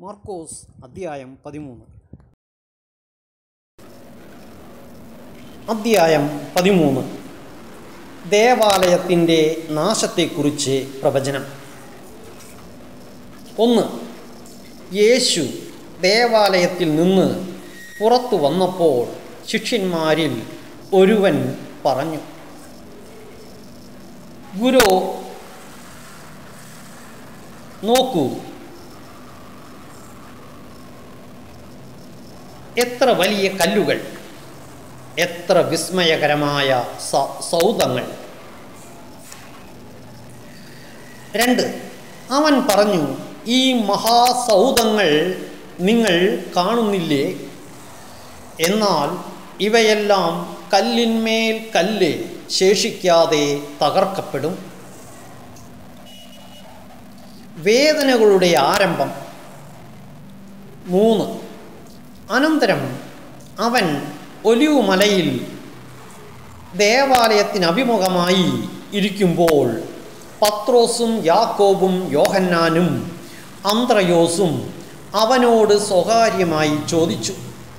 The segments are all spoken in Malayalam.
മാർക്കോസ് അദ്ധ്യായം പതിമൂന്ന് അദ്ധ്യായം പതിമൂന്ന് ദേവാലയത്തിൻ്റെ നാശത്തെക്കുറിച്ച് പ്രവചനം ഒന്ന് യേശു ദേവാലയത്തിൽ നിന്ന് പുറത്തു വന്നപ്പോൾ ശിഷ്യന്മാരിൽ ഒരുവൻ പറഞ്ഞു ഗുരു നോക്കൂ എത്ര വലിയ കല്ലുകൾ എത്ര വിസ്മയകരമായ സ- സൗധങ്ങൾ രണ്ട് അവൻ പറഞ്ഞു ഈ മഹാസൗധങ്ങൾ നിങ്ങൾ കാണുന്നില്ലേ എന്നാൽ ഇവയെല്ലാം കല്ലിന്മേൽ കല്ല് ശേഷിക്കാതെ തകർക്കപ്പെടും വേദനകളുടെ ആരംഭം മൂന്ന് അനന്തരം അവൻ ഒലിവു മലയിൽ ദേവാലയത്തിന് അഭിമുഖമായി ഇരിക്കുമ്പോൾ പത്രോസും യാക്കോബും യോഹന്നാനും അന്ത്രയോസും അവനോട് സ്വകാര്യമായി ചോദിച്ചു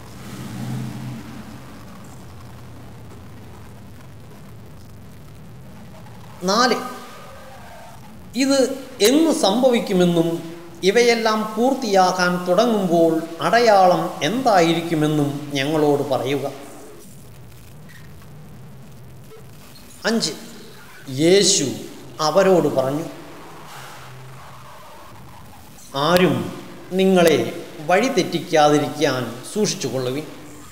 നാല് ഇത് എന്ന് സംഭവിക്കുമെന്നും ഇവയെല്ലാം പൂർത്തിയാക്കാൻ തുടങ്ങുമ്പോൾ അടയാളം എന്തായിരിക്കുമെന്നും ഞങ്ങളോട് പറയുക അഞ്ച് യേശു അവരോട് പറഞ്ഞു ആരും നിങ്ങളെ വഴിതെറ്റിക്കാതിരിക്കാൻ സൂക്ഷിച്ചുകൊള്ളുവിൻ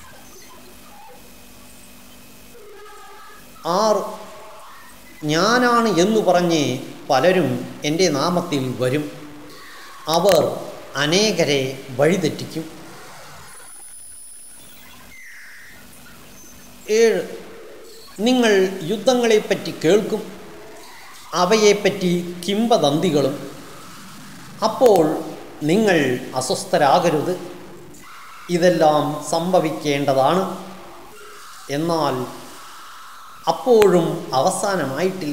ആറ് ഞാനാണ് എന്ന് പറഞ്ഞ് പലരും എൻ്റെ നാമത്തിൽ വരും അവർ അനേകരെ വഴിതെറ്റിക്കും ഏഴ് നിങ്ങൾ യുദ്ധങ്ങളെപ്പറ്റി കേൾക്കും അവയെപ്പറ്റി കിംബദന്തികളും അപ്പോൾ നിങ്ങൾ അസ്വസ്ഥരാകരുത് ഇതെല്ലാം സംഭവിക്കേണ്ടതാണ് എന്നാൽ അപ്പോഴും അവസാനമായിട്ടില്ല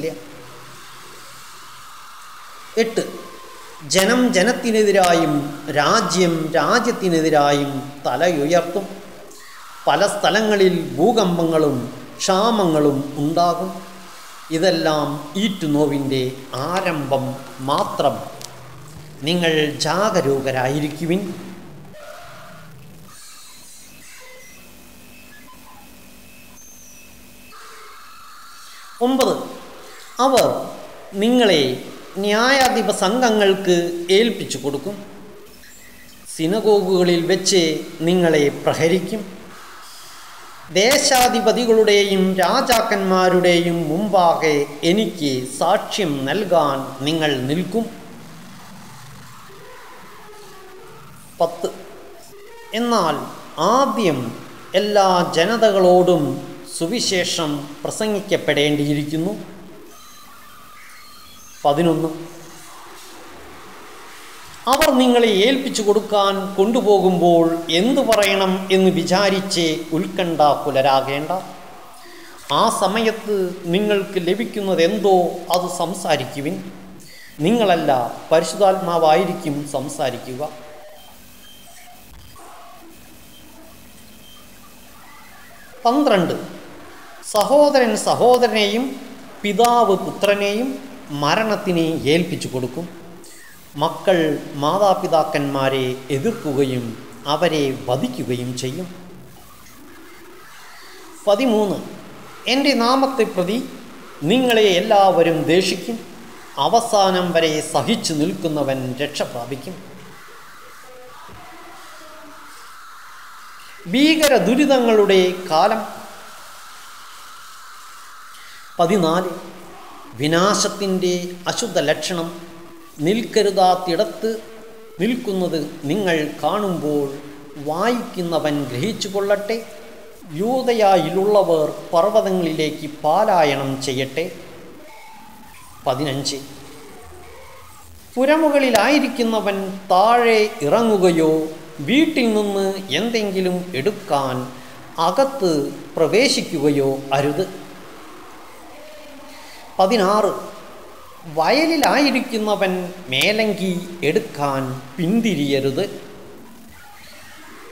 എട്ട് ജനം ജനത്തിനെതിരായും രാജ്യം രാജ്യത്തിനെതിരായും തലയുയർത്തും പല സ്ഥലങ്ങളിൽ ഭൂകമ്പങ്ങളും ക്ഷാമങ്ങളും ഉണ്ടാകും ഇതെല്ലാം ഈറ്റുനോവിൻ്റെ ആരംഭം മാത്രം നിങ്ങൾ ജാഗരൂകരായിരിക്കുവിൻ ഒമ്പത് അവർ നിങ്ങളെ ന്യായാധിപ സംഘങ്ങൾക്ക് ഏൽപ്പിച്ചു കൊടുക്കും സിനഗോഗുകളിൽ വെച്ച് നിങ്ങളെ പ്രഹരിക്കും ദേശാധിപതികളുടെയും രാജാക്കന്മാരുടെയും മുമ്പാകെ എനിക്ക് സാക്ഷ്യം നൽകാൻ നിങ്ങൾ നിൽക്കും പത്ത് എന്നാൽ ആദ്യം എല്ലാ ജനതകളോടും സുവിശേഷം പ്രസംഗിക്കപ്പെടേണ്ടിയിരിക്കുന്നു പതിനൊന്ന് അവർ നിങ്ങളെ ഏൽപ്പിച്ചു കൊടുക്കാൻ കൊണ്ടുപോകുമ്പോൾ എന്തു പറയണം എന്ന് വിചാരിച്ച് ഉത്കണ്ഠ പുലരാകേണ്ട ആ സമയത്ത് നിങ്ങൾക്ക് ലഭിക്കുന്നതെന്തോ അത് സംസാരിക്കുവിൻ നിങ്ങളല്ല പരിശുദ്ധാത്മാവായിരിക്കും സംസാരിക്കുക പന്ത്രണ്ട് സഹോദരൻ സഹോദരനെയും പിതാവ് പുത്രനെയും മരണത്തിന് ഏൽപ്പിച്ചു കൊടുക്കും മക്കൾ മാതാപിതാക്കന്മാരെ എതിർക്കുകയും അവരെ വധിക്കുകയും ചെയ്യും പതിമൂന്ന് എൻ്റെ നാമത്തെ പ്രതി നിങ്ങളെ എല്ലാവരും ദേഷിക്കും അവസാനം വരെ സഹിച്ചു നിൽക്കുന്നവൻ രക്ഷ പ്രാപിക്കും ഭീകര ദുരിതങ്ങളുടെ കാലം പതിനാല് വിനാശത്തിൻ്റെ അശുദ്ധ ലക്ഷണം നിൽക്കരുതാത്തിടത്ത് നിൽക്കുന്നത് നിങ്ങൾ കാണുമ്പോൾ വായിക്കുന്നവൻ ഗ്രഹിച്ചു കൊള്ളട്ടെ യൂതയായിലുള്ളവർ പർവ്വതങ്ങളിലേക്ക് പാലായണം ചെയ്യട്ടെ പതിനഞ്ച് പുരമുകളിലായിരിക്കുന്നവൻ താഴെ ഇറങ്ങുകയോ വീട്ടിൽ നിന്ന് എന്തെങ്കിലും എടുക്കാൻ അകത്ത് പ്രവേശിക്കുകയോ അരുത് പതിനാറ് വയലിലായിരിക്കുന്നവൻ മേലങ്കി എടുക്കാൻ പിന്തിരിയരുത്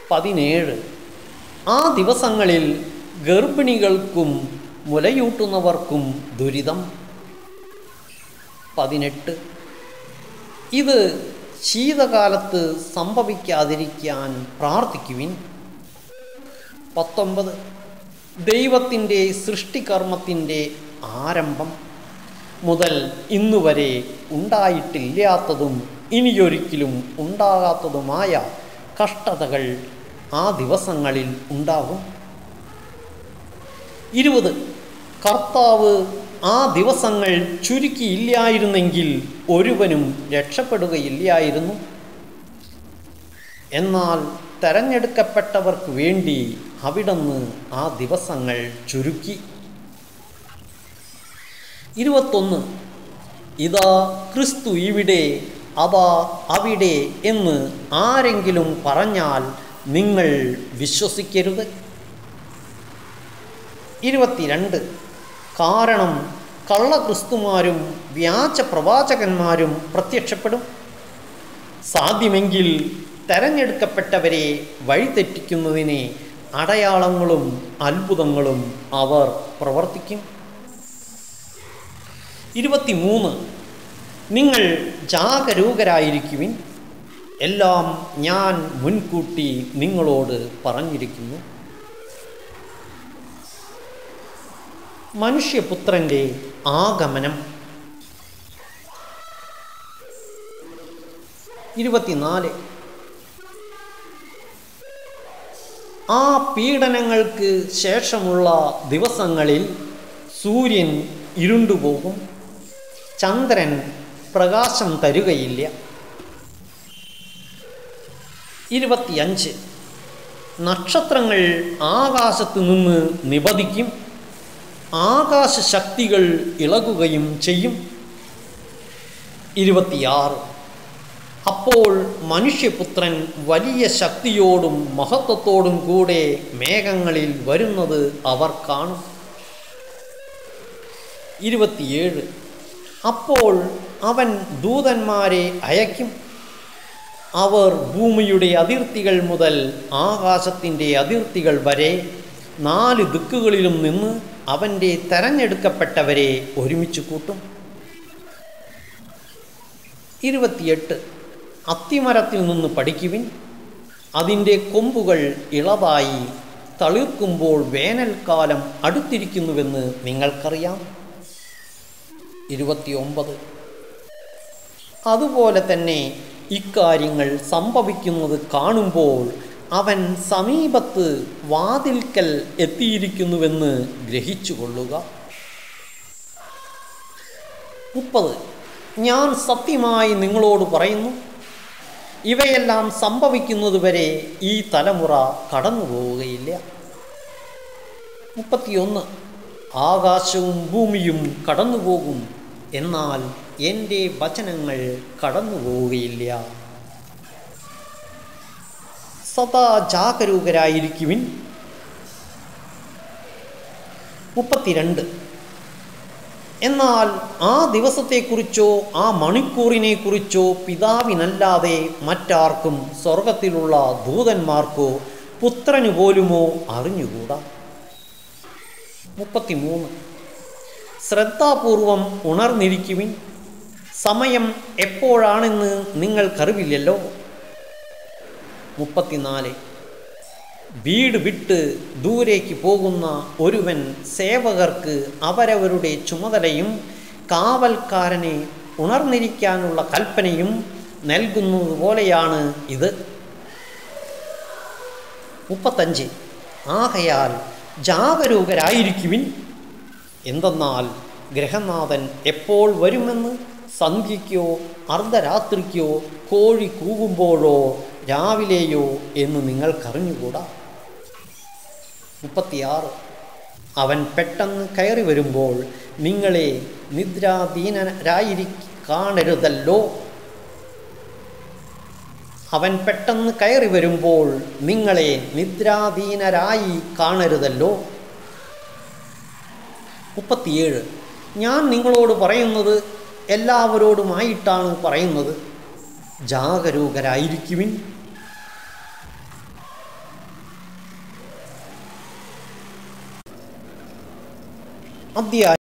പതിനേഴ് ആ ദിവസങ്ങളിൽ ഗർഭിണികൾക്കും മുലയൂട്ടുന്നവർക്കും ദുരിതം പതിനെട്ട് ഇത് ശീതകാലത്ത് സംഭവിക്കാതിരിക്കാൻ പ്രാർത്ഥിക്കുവിൻ പത്തൊമ്പത് ദൈവത്തിൻ്റെ സൃഷ്ടികർമ്മത്തിൻ്റെ ആരംഭം മുതൽ ഇന്നുവരെ ഉണ്ടായിട്ടില്ലാത്തതും ഇനിയൊരിക്കലും ഉണ്ടാകാത്തതുമായ കഷ്ടതകൾ ആ ദിവസങ്ങളിൽ ഉണ്ടാകും ഇരുപത് കർത്താവ് ആ ദിവസങ്ങൾ ചുരുക്കിയില്ലായിരുന്നെങ്കിൽ ഒരുവനും രക്ഷപ്പെടുകയില്ലായിരുന്നു എന്നാൽ തെരഞ്ഞെടുക്കപ്പെട്ടവർക്ക് വേണ്ടി അവിടുന്ന് ആ ദിവസങ്ങൾ ചുരുക്കി ഇരുപത്തൊന്ന് ഇതാ ക്രിസ്തു ഇവിടെ അതാ അവിടെ എന്ന് ആരെങ്കിലും പറഞ്ഞാൽ നിങ്ങൾ വിശ്വസിക്കരുത് ഇരുപത്തിരണ്ട് കാരണം കള്ളക്രിസ്തുമാരും വ്യാജ പ്രവാചകന്മാരും പ്രത്യക്ഷപ്പെടും സാധ്യമെങ്കിൽ തെരഞ്ഞെടുക്കപ്പെട്ടവരെ വഴിതെറ്റിക്കുന്നതിന് അടയാളങ്ങളും അത്ഭുതങ്ങളും അവർ പ്രവർത്തിക്കും ഇരുപത്തിമൂന്ന് നിങ്ങൾ ജാഗരൂകരായിരിക്കുവിൻ എല്ലാം ഞാൻ മുൻകൂട്ടി നിങ്ങളോട് പറഞ്ഞിരിക്കുന്നു മനുഷ്യപുത്രൻ്റെ ആഗമനം ഇരുപത്തിനാല് ആ പീഡനങ്ങൾക്ക് ശേഷമുള്ള ദിവസങ്ങളിൽ സൂര്യൻ ഇരുണ്ടുപോകും ചന്ദ്രൻ പ്രകാശം തരുകയില്ല ഇരുപത്തിയഞ്ച് നക്ഷത്രങ്ങൾ ആകാശത്ത് നിന്ന് നിപതിക്കും ആകാശശക്തികൾ ഇളകുകയും ചെയ്യും ഇരുപത്തിയാറ് അപ്പോൾ മനുഷ്യപുത്രൻ വലിയ ശക്തിയോടും മഹത്വത്തോടും കൂടെ മേഘങ്ങളിൽ വരുന്നത് അവർ കാണും ഇരുപത്തിയേഴ് അപ്പോൾ അവൻ ദൂതന്മാരെ അയക്കും അവർ ഭൂമിയുടെ അതിർത്തികൾ മുതൽ ആകാശത്തിൻ്റെ അതിർത്തികൾ വരെ നാല് ദിക്കുകളിലും നിന്ന് അവൻ്റെ തെരഞ്ഞെടുക്കപ്പെട്ടവരെ ഒരുമിച്ച് കൂട്ടും ഇരുപത്തിയെട്ട് അത്തിമരത്തിൽ നിന്ന് പഠിക്കുവിൻ അതിൻ്റെ കൊമ്പുകൾ ഇളവായി തളിർക്കുമ്പോൾ വേനൽക്കാലം അടുത്തിരിക്കുന്നുവെന്ന് നിങ്ങൾക്കറിയാം ഇരുപത്തിയൊമ്പത് അതുപോലെ തന്നെ ഇക്കാര്യങ്ങൾ സംഭവിക്കുന്നത് കാണുമ്പോൾ അവൻ സമീപത്ത് വാതിൽക്കൽ എത്തിയിരിക്കുന്നുവെന്ന് ഗ്രഹിച്ചുകൊള്ളുക മുപ്പത് ഞാൻ സത്യമായി നിങ്ങളോട് പറയുന്നു ഇവയെല്ലാം സംഭവിക്കുന്നതുവരെ ഈ തലമുറ കടന്നു പോവുകയില്ല മുപ്പത്തിയൊന്ന് ആകാശവും ഭൂമിയും കടന്നു പോകും എന്നാൽ എൻ്റെ വചനങ്ങൾ കടന്നു പോവുകയില്ല സദാ ജാഗരൂകരായിരിക്കുവിൻ മുപ്പത്തിരണ്ട് എന്നാൽ ആ ദിവസത്തെക്കുറിച്ചോ ആ മണിക്കൂറിനെക്കുറിച്ചോ പിതാവിനല്ലാതെ മറ്റാർക്കും സ്വർഗത്തിലുള്ള ദൂതന്മാർക്കോ പുത്രനു പോലുമോ അറിഞ്ഞുകൂടാ മുപ്പത്തിമൂന്ന് ശ്രദ്ധാപൂർവം ഉണർന്നിരിക്കുവിൻ സമയം എപ്പോഴാണെന്ന് നിങ്ങൾക്കറിവില്ലല്ലോ മുപ്പത്തിനാല് വീട് വിട്ട് ദൂരേക്ക് പോകുന്ന ഒരുവൻ സേവകർക്ക് അവരവരുടെ ചുമതലയും കാവൽക്കാരനെ ഉണർന്നിരിക്കാനുള്ള കൽപ്പനയും നൽകുന്നത് പോലെയാണ് ഇത് മുപ്പത്തഞ്ച് ആകയാൽ ജാഗരൂകരായിരിക്കുവിൻ എന്തെന്നാൽ ഗ്രഹനാഥൻ എപ്പോൾ വരുമെന്ന് സന്ധ്യയ്ക്കോ അർദ്ധരാത്രിക്കോ കോഴി കൂകുമ്പോഴോ രാവിലെയോ എന്ന് നിങ്ങൾക്കറിഞ്ഞുകൂടാ മുപ്പത്തിയാറ് അവൻ പെട്ടെന്ന് കയറി വരുമ്പോൾ നിങ്ങളെ നിദ്രാധീനരായിരി കാണരുതല്ലോ അവൻ പെട്ടെന്ന് കയറി വരുമ്പോൾ നിങ്ങളെ നിദ്രാധീനരായി കാണരുതല്ലോ മുപ്പത്തിയേഴ് ഞാൻ നിങ്ങളോട് പറയുന്നത് എല്ലാവരോടുമായിട്ടാണ് പറയുന്നത് ജാഗരൂകരായിരിക്കുവിൻ അധ്യായം